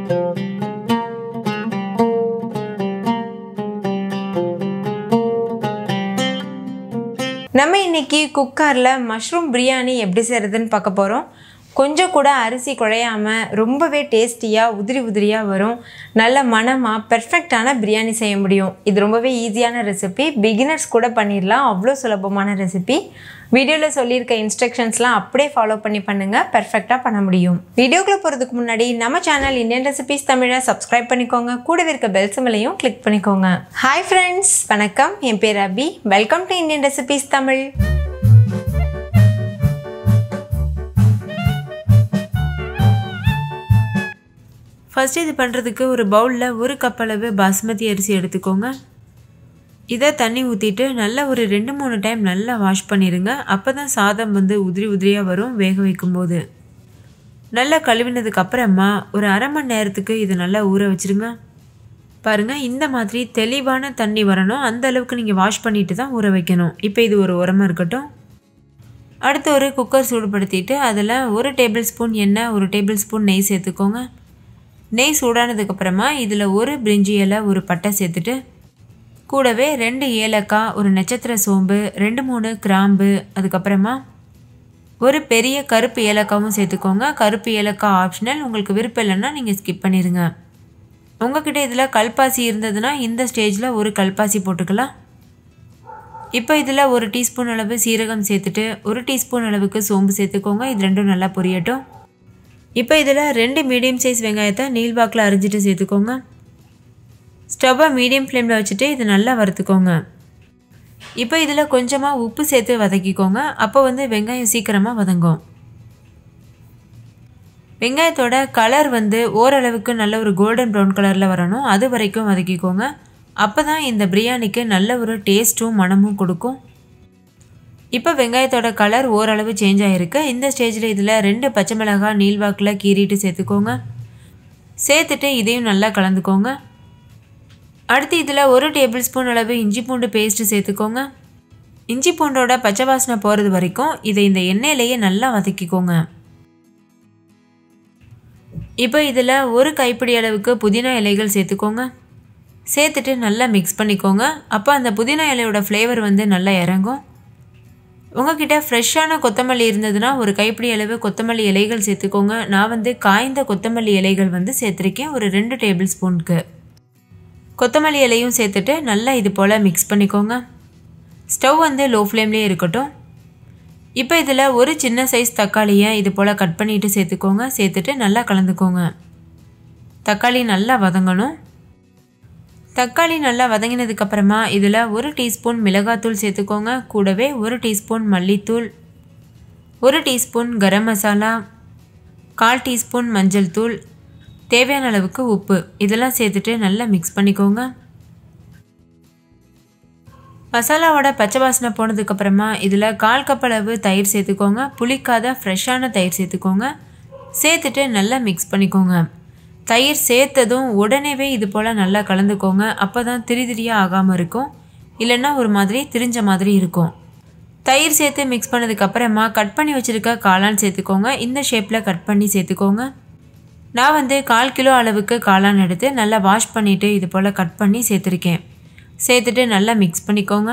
நம்ம இன்னைக்கு குக்கரில் மஷ்ரூம் பிரியாணி எப்படி செய்கிறதுன்னு பார்க்க போகிறோம் கொஞ்சம் கூட அரிசி குழையாமல் ரொம்பவே டேஸ்டியாக உதிரி உதிரியாக வரும் நல்ல மணமாக பெர்ஃபெக்டான பிரியாணி செய்ய முடியும் இது ரொம்பவே ஈஸியான ரெசிபி பிகினர்ஸ் கூட பண்ணிடலாம் அவ்வளோ சுலபமான ரெசிபி வீடியோவில் சொல்லியிருக்க இன்ஸ்ட்ரக்ஷன்ஸ்லாம் அப்படியே ஃபாலோ பண்ணி பண்ணுங்கள் பெர்ஃபெக்டாக பண்ண முடியும் வீடியோக்குள்ளே போகிறதுக்கு முன்னாடி நம்ம சேனல் இந்தியன் ரெசிபிஸ் தமிழை சப்ஸ்கிரைப் பண்ணிக்கோங்க கூடவே இருக்க பெல் சிமிலையும் கிளிக் பண்ணிக்கோங்க ஹாய் ஃப்ரெண்ட்ஸ் வணக்கம் என் பேர் Abhi welcome to Indian recipes Tamil first இது பண்ணுறதுக்கு ஒரு பவுலில் ஒரு கப் அளவு பாஸ்மதி அரிசி எடுத்துக்கோங்க இதை தண்ணி ஊற்றிட்டு நல்லா ஒரு ரெண்டு மூணு டைம் நல்லா வாஷ் பண்ணிடுங்க அப்போ தான் சாதம் வந்து உதிரி உதிரியாக வரும் வேக வைக்கும்போது நல்லா கழுவினதுக்கு அப்புறமா ஒரு அரை மணி நேரத்துக்கு இது நல்லா ஊற வச்சுருங்க பாருங்கள் இந்த மாதிரி தெளிவான தண்ணி வரணும் அந்த அளவுக்கு நீங்கள் வாஷ் பண்ணிட்டு தான் ஊற வைக்கணும் இப்போ இது ஒரு உரமாக இருக்கட்டும் அடுத்து ஒரு குக்கர் சூடுபடுத்திட்டு அதில் ஒரு டேபிள் ஸ்பூன் எண்ணெய் ஒரு டேபிள் ஸ்பூன் நெய் சேர்த்துக்கோங்க நெய் சூடானதுக்கப்புறமா இதில் ஒரு பிரிஞ்சி இலை ஒரு பட்டை சேர்த்துட்டு கூடவே ரெண்டு ஏலக்காய் ஒரு நட்சத்திர சோம்பு ரெண்டு மூணு கிராம்பு அதுக்கப்புறமா ஒரு பெரிய கருப்பு ஏலக்காவும் சேர்த்துக்கோங்க கருப்பு ஏலக்காய் ஆப்ஷனல் உங்களுக்கு விருப்பம் இல்லைன்னா நீங்கள் ஸ்கிப் பண்ணிடுங்க உங்ககிட்ட இதில் கல்பாசி இருந்ததுன்னா இந்த ஸ்டேஜில் ஒரு கல்பாசி போட்டுக்கலாம் இப்போ இதில் ஒரு டீஸ்பூன் அளவு சீரகம் சேர்த்துட்டு ஒரு டீஸ்பூன் அளவுக்கு சோம்பு சேர்த்துக்கோங்க இது ரெண்டும் நல்லா பொரியட்டும் இப்போ இதில் ரெண்டு மீடியம் சைஸ் வெங்காயத்தை நீள்வாக்கில் அரிஞ்சிட்டு சேர்த்துக்கோங்க ஸ்டவ்வை மீடியம் ஃப்ளேமில் வச்சுட்டு இது நல்லா வறுத்துக்கோங்க இப்போ இதில் கொஞ்சமாக உப்பு சேர்த்து வதக்கிக்கோங்க அப்போ வந்து வெங்காயம் சீக்கிரமாக வதங்கும் வெங்காயத்தோட கலர் வந்து ஓரளவுக்கு நல்ல ஒரு கோல்டன் ப்ரௌன் கலரில் வரணும் அது வரைக்கும் வதக்கிக்கோங்க அப்போ தான் இந்த பிரியாணிக்கு நல்ல ஒரு டேஸ்ட்டும் மனமும் கொடுக்கும் இப்போ வெங்காயத்தோட கலர் ஓரளவு சேஞ்ச் ஆகிருக்கு இந்த ஸ்டேஜில் இதில் ரெண்டு பச்சை மிளகாய் நீள்வாக்கில் கீறிட்டு சேர்த்துக்கோங்க சேர்த்துட்டு இதையும் நல்லா கலந்துக்கோங்க அடுத்து இதில் ஒரு டேபிள் ஸ்பூன் அளவு இஞ்சி பூண்டு பேஸ்ட்டு சேர்த்துக்கோங்க இஞ்சி பூண்டோட பச்சை வாசனை போகிறது வரைக்கும் இதை இந்த எண்ணெயிலேயே நல்லா வதக்கிக்கோங்க இப்போ இதில் ஒரு கைப்பிடி அளவுக்கு புதினா இலைகள் சேர்த்துக்கோங்க சேர்த்துட்டு நல்லா மிக்ஸ் பண்ணிக்கோங்க அப்போ அந்த புதினா இலையோட ஃப்ளேவர் வந்து நல்லா இறங்கும் உங்ககிட்ட ஃப்ரெஷ்ஷான கொத்தமல்லி இருந்ததுன்னா ஒரு கைப்பிடி அளவு கொத்தமல்லி இலைகள் சேர்த்துக்கோங்க நான் வந்து காய்ந்த கொத்தமல்லி இலைகள் வந்து சேர்த்துருக்கேன் ஒரு ரெண்டு டேபிள் ஸ்பூனுக்கு கொத்தமல்லி இலையும் சேர்த்துட்டு நல்லா இது போல் மிக்ஸ் பண்ணிக்கோங்க ஸ்டவ் வந்து லோ ஃப்ளேம்லேயே இருக்கட்டும் இப்போ இதில் ஒரு சின்ன சைஸ் தக்காளியை இது போல் கட் பண்ணிவிட்டு சேர்த்துக்கோங்க சேர்த்துட்டு நல்லா கலந்துக்கோங்க தக்காளி நல்லா வதங்கணும் தக்காளி நல்லா வதங்கினதுக்கப்புறமா இதில் ஒரு டீஸ்பூன் மிளகாத்தூள் சேர்த்துக்கோங்க கூடவே ஒரு டீஸ்பூன் மல்லித்தூள் ஒரு டீஸ்பூன் கரம் மசாலா கால் டீஸ்பூன் மஞ்சள் தூள் தேவையான அளவுக்கு உப்பு இதெல்லாம் சேர்த்துட்டு நல்லா மிக்ஸ் பண்ணிக்கோங்க மசாலாவோட பச்சை வாசனை போனதுக்கப்புறமா இதில் கால் கப் அளவு தயிர் சேர்த்துக்கோங்க புளிக்காத ஃப்ரெஷ்ஷான தயிர் சேர்த்துக்கோங்க சேர்த்துட்டு நல்லா மிக்ஸ் பண்ணிக்கோங்க தயிர் சேர்த்ததும் உடனேவே இது போல் நல்லா கலந்துக்கோங்க அப்போ தான் திரி திரியாக ஆகாமல் இருக்கும் இல்லைன்னா ஒரு மாதிரி திரிஞ்ச மாதிரி இருக்கும் தயிர் சேர்த்து மிக்ஸ் பண்ணதுக்கப்புறமா கட் பண்ணி வச்சுருக்க காளான் சேர்த்துக்கோங்க இந்த ஷேப்பில் கட் பண்ணி சேர்த்துக்கோங்க நான் வந்து கால் கிலோ அளவுக்கு காளான் எடுத்து நல்லா வாஷ் பண்ணிவிட்டு இது போல் கட் பண்ணி சேர்த்துருக்கேன் சேர்த்துட்டு நல்லா மிக்ஸ் பண்ணிக்கோங்க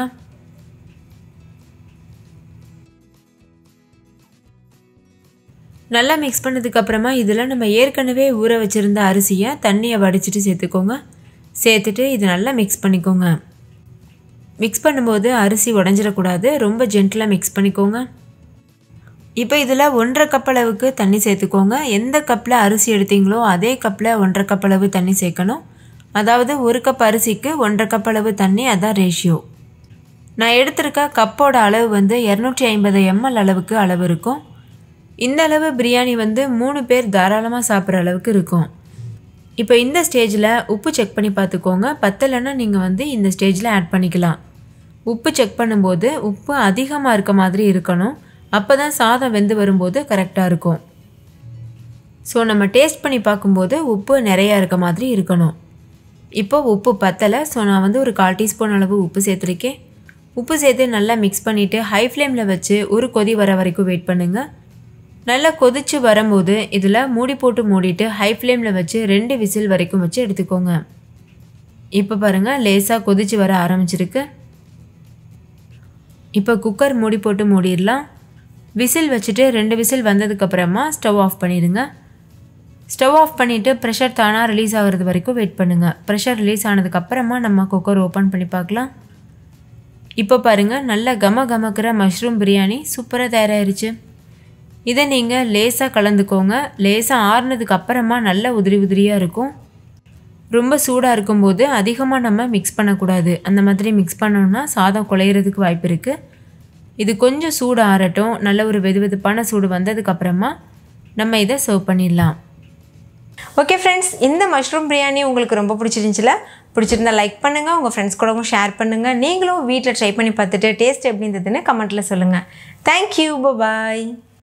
நல்லா மிக்ஸ் பண்ணதுக்கப்புறமா இதில் நம்ம ஏற்கனவே ஊற வச்சுருந்த அரிசியை தண்ணியை வடிச்சிட்டு சேர்த்துக்கோங்க சேர்த்துட்டு இது நல்லா மிக்ஸ் பண்ணிக்கோங்க மிக்ஸ் பண்ணும்போது அரிசி உடஞ்சிடக்கூடாது ரொம்ப ஜென்டிலாக மிக்ஸ் பண்ணிக்கோங்க இப்போ இதில் ஒன்றரை கப் அளவுக்கு தண்ணி சேர்த்துக்கோங்க எந்த கப்பில் அரிசி எடுத்தீங்களோ அதே கப்பில் ஒன்றரை கப் அளவு தண்ணி சேர்க்கணும் அதாவது ஒரு கப் அரிசிக்கு ஒன்றரை கப் அளவு தண்ணி அதான் ரேஷியோ நான் எடுத்திருக்க கப்போட அளவு வந்து இரநூற்றி ஐம்பது எம்எல் அளவுக்கு அளவு இருக்கும் இந்த அளவு பிரியாணி வந்து மூணு பேர் தாராளமாக சாப்பிட்ற அளவுக்கு இருக்கும் இப்போ இந்த ஸ்டேஜில் உப்பு செக் பண்ணி பார்த்துக்கோங்க பத்தலைன்னா நீங்கள் வந்து இந்த ஸ்டேஜில் ஆட் பண்ணிக்கலாம் உப்பு செக் பண்ணும்போது உப்பு அதிகமாக இருக்க மாதிரி இருக்கணும் அப்போ தான் சாதம் வெந்து வரும்போது கரெக்டாக இருக்கும் ஸோ நம்ம டேஸ்ட் பண்ணி பார்க்கும்போது உப்பு நிறையா இருக்க மாதிரி இருக்கணும் இப்போ உப்பு பத்தலை ஸோ நான் வந்து ஒரு கால் டீஸ்பூன் அளவு உப்பு சேர்த்துருக்கேன் உப்பு சேர்த்து நல்லா மிக்ஸ் பண்ணிவிட்டு ஹை ஃப்ளேமில் வச்சு ஒரு கொதி வர வரைக்கும் வெயிட் பண்ணுங்கள் நல்லா கொதிச்சு வரும்போது இதில் மூடி போட்டு மூடிட்டு ஹை ஃப்ளேமில் வச்சு ரெண்டு விசில் வரைக்கும் வச்சு எடுத்துக்கோங்க இப்போ பாருங்கள் லேசாக கொதிச்சு வர ஆரம்பிச்சிருக்கு இப்போ குக்கர் மூடி போட்டு மூடிடலாம் விசில் வச்சுட்டு ரெண்டு விசில் வந்ததுக்கப்புறமா ஸ்டவ் ஆஃப் பண்ணிடுங்க ஸ்டவ் ஆஃப் பண்ணிவிட்டு ப்ரெஷர் தானாக ரிலீஸ் ஆகிறது வரைக்கும் வெயிட் பண்ணுங்கள் ப்ரெஷர் ரிலீஸ் ஆனதுக்கப்புறமா நம்ம குக்கர் ஓப்பன் பண்ணி பார்க்கலாம் இப்போ பாருங்கள் நல்ல கம கமக்கிற மஷ்ரூம் பிரியாணி சூப்பராக தயாராகிருச்சு இதை நீங்கள் லேசாக கலந்துக்கோங்க லேசாக ஆறுனதுக்கு அப்புறமா நல்ல உதிரி உதிரியாக இருக்கும் ரொம்ப சூடாக இருக்கும்போது அதிகமாக நம்ம மிக்ஸ் பண்ணக்கூடாது அந்த மாதிரி மிக்ஸ் பண்ணோம்னா சாதம் குலையிறதுக்கு வாய்ப்பு இருக்குது இது கொஞ்சம் சூடு ஆறட்டும் நல்ல ஒரு வெது வெதுப்பான சூடு வந்ததுக்கப்புறமா நம்ம இதை சர்வ் பண்ணிடலாம் ஓகே ஃப்ரெண்ட்ஸ் இந்த மஷ்ரூம் பிரியாணி உங்களுக்கு ரொம்ப பிடிச்சிருந்துச்சுல பிடிச்சிருந்தா லைக் பண்ணுங்கள் உங்கள் ஃப்ரெண்ட்ஸ் கூடவும் ஷேர் பண்ணுங்கள் நீங்களும் வீட்டில் ட்ரை பண்ணி பார்த்துட்டு டேஸ்ட் எப்படி இருந்ததுன்னு கமெண்ட்டில் சொல்லுங்கள் தேங்க்யூ பாய்